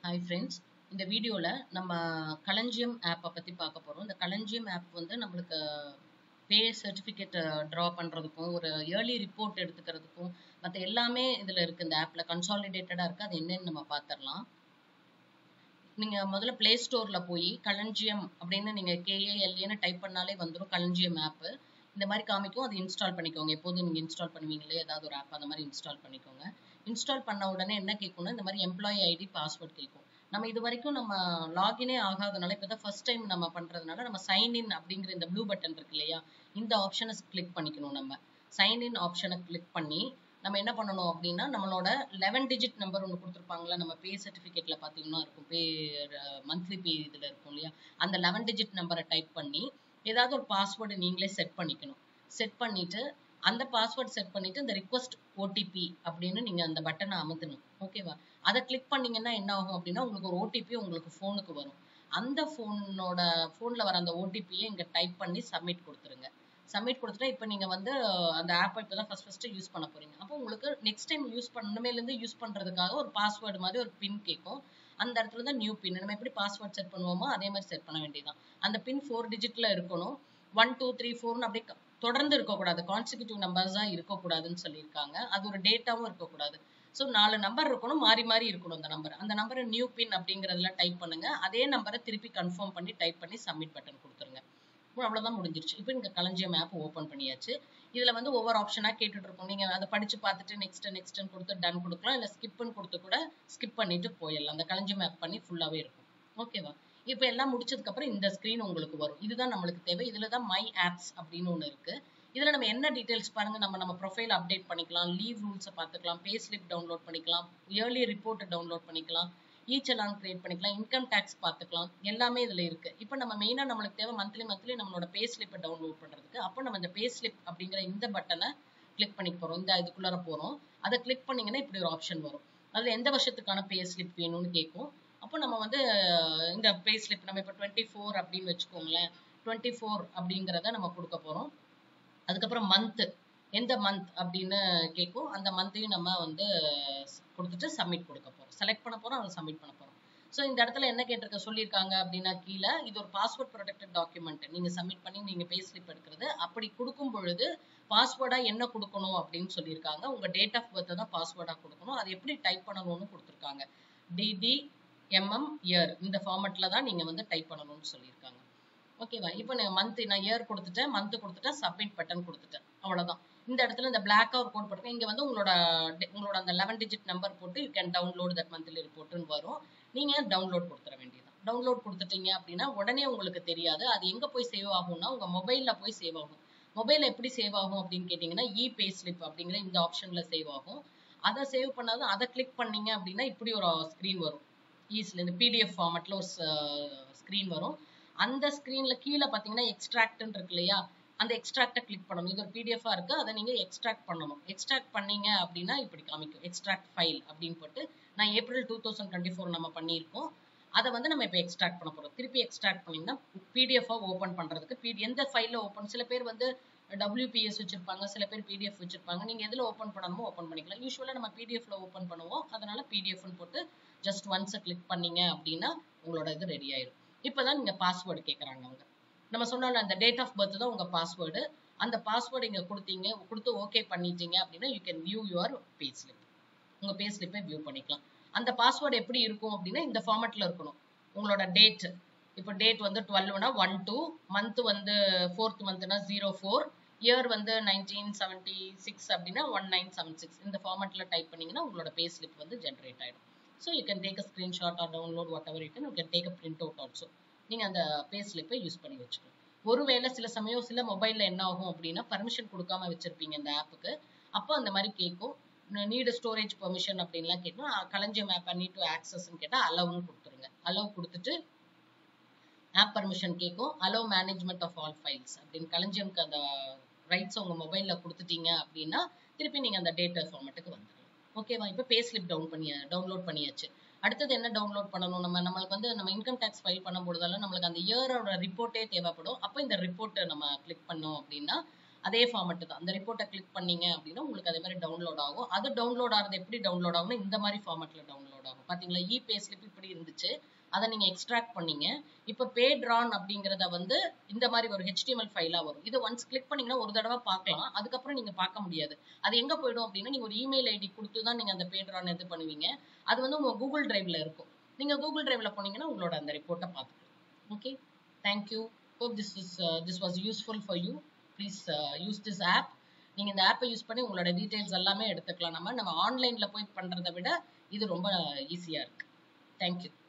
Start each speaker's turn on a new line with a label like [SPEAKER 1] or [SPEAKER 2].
[SPEAKER 1] hi friends இந்த வீடியோவில் நம்ம களஞ்சியம் ஆப்பை பற்றி பார்க்க போகிறோம் இந்த களஞ்சியம் ஆப் வந்து நம்மளுக்கு பே சர்டிஃபிகேட் ட்ரா பண்ணுறதுக்கும் ஒரு இயர்லி ரிப்போர்ட் எடுத்துக்கிறதுக்கும் மற்ற எல்லாமே இதில் இருக்குது இந்த ஆப்பில் கன்சாலிடேட்டடாக இருக்குது அது என்னன்னு நம்ம பார்த்துடலாம் நீங்கள் முதல்ல ப்ளே ஸ்டோரில் போய் களஞ்சியம் அப்படின்னு நீங்கள் கேஏஎல்ஏன்னு டைப் பண்ணாலே வந்துடும் களஞ்சியம் ஆப்பு இந்த மாதிரி காமிக்கும் அது இன்ஸ்டால் பண்ணிக்கோங்க எப்போதும் நீங்கள் இன்ஸ்டால் பண்ணுவீங்களே ஏதாவது ஒரு ஆப் அந்த மாதிரி இன்ஸ்டால் பண்ணிக்கோங்க இன்ஸ்டால் பண்ண உடனே என்ன கேட்கும்னா இந்த மாதிரி எம்ப்ளாயி ஐடி பாஸ்வேர்ட் கேட்கும் நம்ம இது வரைக்கும் நம்ம லாகினே ஆகாதனால இப்போ தான் ஃபர்ஸ்ட் டைம் நம்ம பண்ணுறதுனால நம்ம சைன் இன் அப்படிங்கிற இந்த ப்ளூ பட்டன் இருக்கு இல்லையா இந்த ஆப்ஷனை கிளிக் பண்ணிக்கணும் நம்ம சைன் இன் ஆப்ஷனை கிளிக் பண்ணி நம்ம என்ன பண்ணணும் அப்படின்னா நம்மளோட லெவன் டிஜிட் நம்பர் ஒன்று கொடுத்துருப்பாங்களா நம்ம பே சர்டிஃபிகேட்டில் பார்த்தீங்கன்னா இருக்கும் பே மந்த்லி பே இதில் இருக்கும் இல்லையா அந்த லெவன் டிஜிட் நம்பரை டைப் பண்ணி ஏதாவது ஒரு பாஸ்வேர்டு நீங்களே செட் பண்ணிக்கணும் செட் பண்ணிட்டு அந்த பாஸ்வேர்ட் செட் பண்ணிட்டு இந்த ரிக்வஸ்ட் ஓடிபி அப்படின்னு நீங்க அந்த பட்டனை அமுத்தணும் ஓகேவா அதை கிளிக் பண்ணீங்கன்னா என்ன ஆகும் அப்படின்னா உங்களுக்கு ஒரு ஓடிபி உங்களுக்கு ஃபோனுக்கு வரும் அந்த ஃபோனோட ஃபோனில் வர அந்த ஓடிபியை இங்கே டைப் பண்ணி சப்மிட் கொடுத்துருங்க சப்மிட் கொடுத்துட்டா இப்போ நீங்கள் வந்து அந்த ஆப்பை இப்போ தான் ஃபஸ்ட் ஃபஸ்ட்டு யூஸ் பண்ண போகிறீங்க அப்போ உங்களுக்கு நெக்ஸ்ட் டைம் யூஸ் பண்ணமேலேருந்து யூஸ் பண்ணுறதுக்காக ஒரு பாஸ்வேர்டு மாதிரி ஒரு பின் கேட்கும் அந்த இடத்துல தான் நியூ பின் நம்ம எப்படி பாஸ்வேர்ட் செட் பண்ணுவோமோ அதே மாதிரி செட் பண்ண வேண்டியதுதான் அந்த பின் ஃபோர் டிஜிட்ல இருக்கணும் ஒன் டூ த்ரீ ஃபோர்னு அப்படியே தொடர்ந்து இருக்கக்கூடாது கான்சிக்யூட்டிவ் நம்பர்ஸ் தான் இருக்கக்கூடாதுன்னு சொல்லியிருக்காங்க அது ஒரு டேட்டாவும் இருக்கக்கூடாது ஸோ நாலு நம்பர் இருக்கணும் மாறி மாறி இருக்கணும் அந்த நம்பர் அந்த நம்பரை நியூ பின் அப்படிங்கிறதுல டைப் பண்ணுங்க அதே நம்பரை திருப்பி கன்ஃபார்ம் பண்ணி டைப் பண்ணி சப்மிட் பட்டன் கொடுத்துருங்க அவ்வளோதான் முடிஞ்சிருச்சு இப்போ இங்கே களஞ்சியம் ஆப் ஓப்பன் பண்ணியாச்சு இதில் வந்து ஒவ்வொரு ஆப்ஷனாக கேட்டுட்டு இருக்கோம் நீங்கள் அதை படித்து பார்த்துட்டு நெக்ஸ்ட் நெக்ஸ்ட்னு கொடுத்து டன் கொடுக்கலாம் இல்லை ஸ்கிப்னு கொடுத்து கூட ஸ்கிப் பண்ணிட்டு போயிடலாம் அந்த களஞ்சியம் ஆப் பண்ணி ஃபுல்லாகவே இருக்கும் ஓகேவா இப்போ எல்லாம் முடிச்சதுக்கப்புறம் இந்த ஸ்க்ரீன் உங்களுக்கு வரும் இதுதான் நம்மளுக்கு தேவை இதில் தான் மை ஆப்ஸ் அப்படின்னு ஒன்று இருக்குது இதில் நம்ம என்ன டீட்டெயில்ஸ் பாருங்க நம்ம நம்ம ப்ரொஃபைல் அப்டேட் பண்ணிக்கலாம் லீவ் ரூல்ஸை பார்த்துக்கலாம் பே ஸ்லிப் டவுன்லோட் பண்ணிக்கலாம் இயர்லி ரிப்போர்ட்டை டவுன்லோட் பண்ணிக்கலாம் இ சலான் கிரியேட் பண்ணிக்கலாம் இன்கம் டேக்ஸ் பார்த்துக்கலாம் எல்லாமே இதில் இருக்குது இப்போ நம்ம மெயினாக நம்மளுக்கு தேவை மந்த்லி மந்த்லி நம்மளோட பே ஸ்லிப்பை டவுன்லோட் பண்ணுறதுக்கு அப்போ நம்ம இந்த பே ஸ்லிப் அப்படிங்கிற இந்த பட்டனை கிளிக் பண்ணிக்க போகிறோம் இந்த இதுக்குள்ளார போகிறோம் அதை கிளிக் பண்ணிங்கன்னா இப்படி ஒரு ஆப்ஷன் வரும் அதில் எந்த வருஷத்துக்கான பே ஸ்லிப் வேணும்னு கேட்கும் அப்போ நம்ம வந்து இந்த பே ஸ்லிப் நம்ம இப்போ டுவெண்ட்டி ஃபோர் அப்படின்னு வச்சுக்கோங்களேன் டுவெண்ட்டி ஃபோர் அப்படிங்கிறத நம்ம கொடுக்க போகிறோம் அதுக்கப்புறம் மந்த்து எந்த மந்த் அப்படின்னு கேட்கும் அந்த மந்த்தையும் நம்ம வந்து கொடுத்துட்டு சப்மிட் கொடுக்க போகிறோம் செலக்ட் பண்ண போகிறோம் அதை சப்மிட் பண்ண போகிறோம் ஸோ இந்த இடத்துல என்ன கேட்டிருக்க சொல்லியிருக்காங்க அப்படின்னா கீழே இது ஒரு பாஸ்வேர்ட் ப்ரொடெக்டட் டாக்குமெண்ட் நீங்கள் சப்மிட் பண்ணி நீங்கள் பே ஸ்லிப் எடுக்கிறது அப்படி கொடுக்கும் பொழுது பாஸ்வேர்டாக என்ன கொடுக்கணும் அப்படின்னு சொல்லியிருக்காங்க உங்கள் டேட் ஆஃப் பர்த்தை தான் பாஸ்வேர்டாக கொடுக்கணும் அது எப்படி டைப் பண்ணணும்னு கொடுத்துருக்காங்க டிடி எம்எம் இயர் இந்த ஃபார்மெட்டில் தான் நீங்கள் வந்து டைப் பண்ணணும்னு சொல்லியிருக்காங்க ஓகேவா இப்போ நான் மந்த் நான் இயர் கொடுத்துட்டேன் மந்த் கொடுத்துட்டேன் சப்மிட் பட்டன் கொடுத்துட்டேன் அவ்வளோதான் இந்த இடத்துல இந்த பிளாக்காக ஒரு கோட் போட்டுருக்கேன் இங்கே வந்து உங்களோட உங்களோட அந்த லெவன் டிஜிட் நம்பர் போட்டு you can download that monthly ரிப்போர்ட்டுன்னு வரும் நீங்கள் டவுன்லோட் கொடுத்துட வேண்டியதான் டவுன்லோட் கொடுத்துட்டீங்க அப்படின்னா உடனே உங்களுக்கு தெரியாது அது எங்கே போய் சேவ் ஆகும்னா உங்கள் மொபைலில் போய் சேவ் ஆகும் மொபைலில் எப்படி சேவ் ஆகும் அப்படின்னு கேட்டிங்கன்னா இ பே ஸ்லிப் அப்படிங்கிற இந்த ஆப்ஷனில் சேவ் ஆகும் அதை சேவ் பண்ணாலும் அதை கிளிக் பண்ணீங்க அப்படின்னா இப்படி ஒரு ஸ்க்ரீன் வரும் ஈஸில் இந்த பிடிஎஃப் ஃபார்மெட்டில் ஒரு ஸ்க்ரீன் வரும் அந்த ஸ்க்ரீனில் கீழே பார்த்தீங்கன்னா எக்ஸ்ட்ராக்ட்னு இருக்கு இல்லையா அந்த எக்ஸ்ட்ராக்டை கிளிக் பண்ணணும் இது ஒரு பிடிஎஃபாக இருக்குது அதை நீங்கள் எக்ஸ்ட்ராக்ட் பண்ணணும் எக்ஸ்ட்ராக்ட் பண்ணீங்க அப்படின்னா இப்படி காமிக்கும் எக்ஸ்ட்ராக்ட் ஃபைல் அப்படின்னு போட்டு நான் April two thousand twenty four நம்ம பண்ணியிருக்கோம் அதை வந்து நம்ம இப்போ எக்ஸ்ட்ராக்ட் பண்ண போகிறோம் திருப்பி எக்ஸ்ட்ராக்ட் பண்ணிங்கன்னா பிடிஎஃபாக ஓப்பன் பண்ணுறதுக்கு பிடி எந்த ஃபைலில் ஓப்பன் சில பேர் வந்து டபிள்யூபிஎஸ் வச்சிருப்பாங்க சில பேர் பிடிஎஃப் வச்சிருப்பாங்க நீங்கள் எதில் ஓப்பன் பண்ணணுமோ ஓப்பன் பண்ணிக்கலாம் யூஸ்வலாக நம்ம பிடிஎஃப்ல ஓப்பன் பண்ணுவோம் அதனால பிடிஎஃப்னு போட்டு ஜஸ்ட் ஒன்ஸை கிளிக் பண்ணீங்க அப்படின்னா உங்களோட இது ரெடி ஆயிடும் இப்போதான் நீங்கள் பாஸ்வேர்டு கேட்குறாங்க அவங்க நம்ம சொன்னால அந்த டேட் ஆஃப் பர்த் தான் உங்கள் பாஸ்வேர்டு அந்த பாஸ்வேர்டு இங்கே கொடுத்தீங்க கொடுத்து ஓகே பண்ணிட்டீங்க அப்படின்னா you can view your pay slip உங்கள் பே ஸ்லிப்பை வியூ பண்ணிக்கலாம் அந்த பாஸ்வேர்டு எப்படி இருக்கும் அப்படின்னா இந்த ஃபார்மெட்டில் இருக்கணும் உங்களோட டேட் இப்போ டேட் வந்து டுவெல்னா ஒன் டூ மந்த் வந்து ஃபோர்த் மந்த்னா ஜீரோ ஃபோர் இயர் வந்து நைன்டீன் செவன்ட்டி சிக்ஸ் அப்படின்னா ஒன் நைன் செவன் சிக்ஸ் இந்த ஃபார்மெட்டில் டைப் பண்ணிங்கன்னா உங்களோட பே ஸ்லிப் வந்து ஜென்ரேட் ஆகிடும் so you can take a screenshot or download whatever it you can take a print out also நீங்கள் அந்த பே ஸ்லிப்பை யூஸ் பண்ணி வச்சுக்கணும் ஒருவேளை சில சமயம் சில மொபைலில் என்ன ஆகும் அப்படின்னா பர்மிஷன் கொடுக்காம வச்சிருப்பீங்க இந்த ஆப்புக்கு அப்போ அந்த மாதிரி கேட்கும் நீடு ஸ்டோரேஜ் பெர்மிஷன் அப்படின்லாம் கேட்கும் களஞ்சியம் ஆப் நீட் டு ஆக்சஸ்ன்னு கேட்டால் அலவுன்னு கொடுத்துருங்க அலவ் கொடுத்துட்டு ஆப் பர்மிஷன் கேட்கும் allow management of all files அப்படின்னு களஞ்சியம்க்கு அந்த ரைட்ஸ் உங்கள் மொபைலில் கொடுத்துட்டீங்க அப்படின்னா திருப்பி நீங்கள் அந்த டேட்டா ஃபார்மெட்டுக்கு வந்துடலாம் ஓகேவா இப்போ பே ஸ்லிப் டவுன் பண்ணி டவுன்லோட் பண்ணியாச்சு அடுத்தது என்ன டவுன்லோட் பண்ணணும் நம்ம நம்மளுக்கு வந்து நம்ம இன்கம் டேக்ஸ் ஃபைல் பண்ணும் பொழுதெல்லாம் நம்மளுக்கு அந்த இயரோட ரிப்போர்ட்டே தேவைப்படும் அப்போ இந்த ரிப்போர்ட்டை நம்ம கிளிக் பண்ணோம் அப்படின்னா அதே ஃபார்மெட் தான் அந்த ரிப்போர்ட்டை கிளிக் பண்ணீங்க அப்படின்னா உங்களுக்கு அதே மாதிரி டவுன்லோட் ஆகும் அது டவுன்லோட் ஆகிறது எப்படி டவுன்லோட் ஆகும்னா இந்த மாதிரி ஃபார்மெட்ல டவுன்லோட் ஆகும் பாத்தீங்களா இ பே ஸ்லிப் இப்படி இருந்துச்சு அதை நீங்க எக்ஸ்ட்ராக்ட் பண்ணீங்க இப்போ பேட் ரான் அப்படிங்கிறத வந்து இந்த மாதிரி ஒரு ஹெச்டிஎம்எல் ஃபைலா வரும் இதை ஒன்ஸ் கிளிக் பண்ணீங்கன்னா ஒரு தடவை பார்க்கலாம் அதுக்கப்புறம் நீங்க பார்க்க முடியாது அது எங்க போயிடும் அப்படின்னா நீங்க ஒரு இமெயில் ஐடி கொடுத்து தான் நீங்க அந்த பேட் ரான் இது பண்ணுவீங்க அது வந்து உங்க கூகுள் டிரைவ்ல இருக்கும் நீங்க கூகுள் டிரைவ்ல போனீங்கன்னா உங்களோட அந்த ரிப்போர்ட்டை பார்த்துக்கலாம் okay thank you hope this is this was useful for you please use this app நீங்க இந்த ஆப்பை யூஸ் பண்ணி உங்களோட டீடைல்ஸ் எல்லாமே எடுத்துக்கலாம் நம்ம நம்ம ஆன்லைன்ல போய் பண்றதை விட இது ரொம்ப ஈஸியா இருக்கு தேங்க்யூ